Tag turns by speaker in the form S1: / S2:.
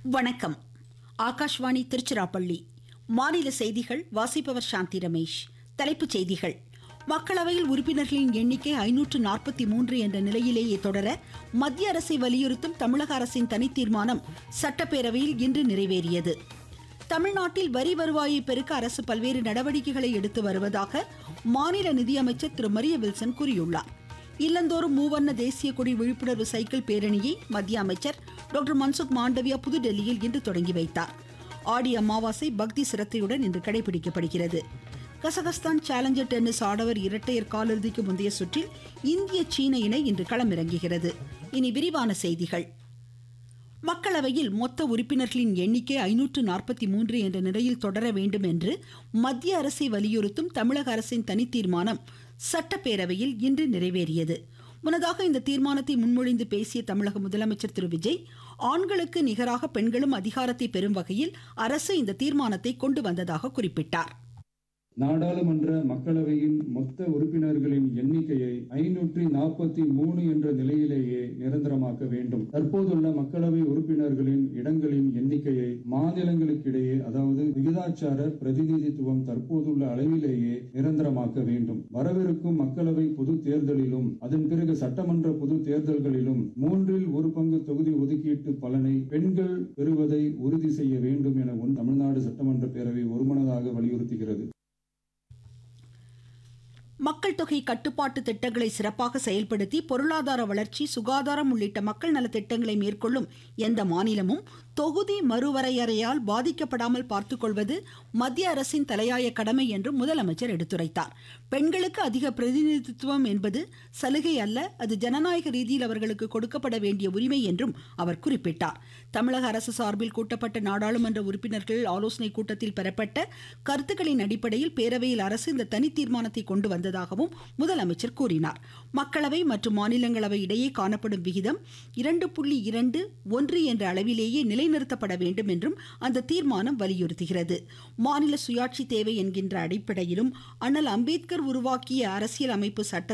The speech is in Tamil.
S1: வணக்கம் ஆகாஷ்வாணி திருச்சிராப்பள்ளி மாநில செய்திகள் வாசிப்பவர் சாந்தி ரமேஷ் தலைப்புச் செய்திகள் மக்களவையில் உறுப்பினர்களின் எண்ணிக்கை ஐநூற்று நாற்பத்தி மூன்று என்ற நிலையிலேயே தொடர மத்திய அரசை வலியுறுத்தும் தமிழக அரசின் தனித்தீர்மானம் சட்டப்பேரவையில் இன்று நிறைவேறியது தமிழ்நாட்டில் வரி வருவாயை பெருக்க அரசு பல்வேறு நடவடிக்கைகளை எடுத்து வருவதாக மாநில நிதியமைச்சர் திரு மரிய வில்சன் கூறியுள்ளார் இல்லந்தோறும் மூவர்ண தேசிய கொடி விழிப்புணர்வு சைக்கிள் பேரணியை மத்திய அமைச்சர் டாக்டர் மன்சுக் மாண்டவியா புதுடெல்லியில் இன்று தொடங்கி வைத்தார் ஆடி அமாவாசை பக்தி சிரத்தையுடன் இன்று கடைபிடிக்கப்படுகிறது கசகஸ்தான் சேலஞ்சர் டென்னிஸ் ஆடவர் இரட்டையர் காலிறுதிக்கு முந்தைய சுற்றில் இந்திய சீன இணை இன்று களமிறங்குகிறது இனி விரிவான செய்திகள் மக்களவையில் மொத்த உறுப்பினர்களின் எண்ணிக்கை ஐநூற்று நாற்பத்தி மூன்று என்ற நிலையில் தொடர வேண்டும் என்று மத்திய அரசை வலியுறுத்தும் தமிழக அரசின் தனித்தீர்மானம் சட்டப்பேரவையில் இன்று நிறைவேறியது முன்னதாக இந்த தீர்மானத்தை முன்மொழிந்து பேசிய தமிழக முதலமைச்சர் திரு விஜய் ஆண்களுக்கு நிகராக பெண்களும் அதிகாரத்தை பெறும் வகையில் அரசு இந்த தீர்மானத்தை கொண்டு வந்ததாக குறிப்பிட்டார்
S2: நாடாளுமன்ற மக்களவையின் மொத்த உறுப்பினர்களின் எண்ணிக்கையை ஐநூற்றி நாற்பத்தி மூணு என்ற நிலையிலேயே நிரந்தரமாக்க வேண்டும் தற்போதுள்ள மக்களவை உறுப்பினர்களின் இடங்களின் எண்ணிக்கையை மாநிலங்களுக்கிடையே அதாவது விகிதாச்சார பிரதிநிதித்துவம் தற்போதுள்ள அளவிலேயே நிரந்தரமாக்க வேண்டும் வரவிருக்கும் மக்களவை பொது தேர்தலிலும் அதன் பிறகு சட்டமன்ற பொது தேர்தல்களிலும் மூன்றில் ஒரு பங்கு தொகுதி ஒதுக்கீட்டு பலனை பெண்கள் பெறுவதை உறுதி செய்ய வேண்டும் என தமிழ்நாடு சட்டமன்ற பேரவை ஒருமனதாக வலியுறுத்துகிறது
S1: மக்கள் தொகை கட்டுப்பாட்டு திட்டங்களை சிறப்பாக செயல்படுத்தி பொருளாதார வளர்ச்சி சுகாதாரம் உள்ளிட்ட மக்கள் நல திட்டங்களை மேற்கொள்ளும் எந்த மாநிலமும் தொகுதி மறுவரையறையால் பாதிக்கப்படாமல் பார்த்துக்கொள்வது மத்திய அரசின் தலையாய கடமை என்று முதலமைச்சர் எடுத்துரைத்தார் பெண்களுக்கு அதிக பிரதிநிதித்துவம் என்பது சலுகை அல்ல அது ஜனநாயக ரீதியில் அவர்களுக்கு கொடுக்கப்பட வேண்டிய உரிமை என்றும் அவர் குறிப்பிட்டார் தமிழக அரசு சார்பில் கூட்டப்பட்ட நாடாளுமன்ற உறுப்பினர்கள் ஆலோசனை கூட்டத்தில் பெறப்பட்ட கருத்துக்களின் அடிப்படையில் பேரவையில் அரசு இந்த தனி தீர்மானத்தை கொண்டு வந்ததாகவும் முதலமைச்சர் கூறினார் மக்களவை மற்றும் மாநிலங்களவை இடையே காணப்படும் விகிதம் இரண்டு புள்ளி இரண்டு ஒன்று என்ற அளவிலேயே நிலைநிறுத்தப்பட வேண்டும் என்றும் அந்த தீர்மானம் வலியுறுத்துகிறது மாநில சுயாட்சி தேவை என்கின்ற அடிப்படையிலும் அண்ணல் அம்பேத்கர் உருவாக்கிய அரசியல் அமைப்பு சட்ட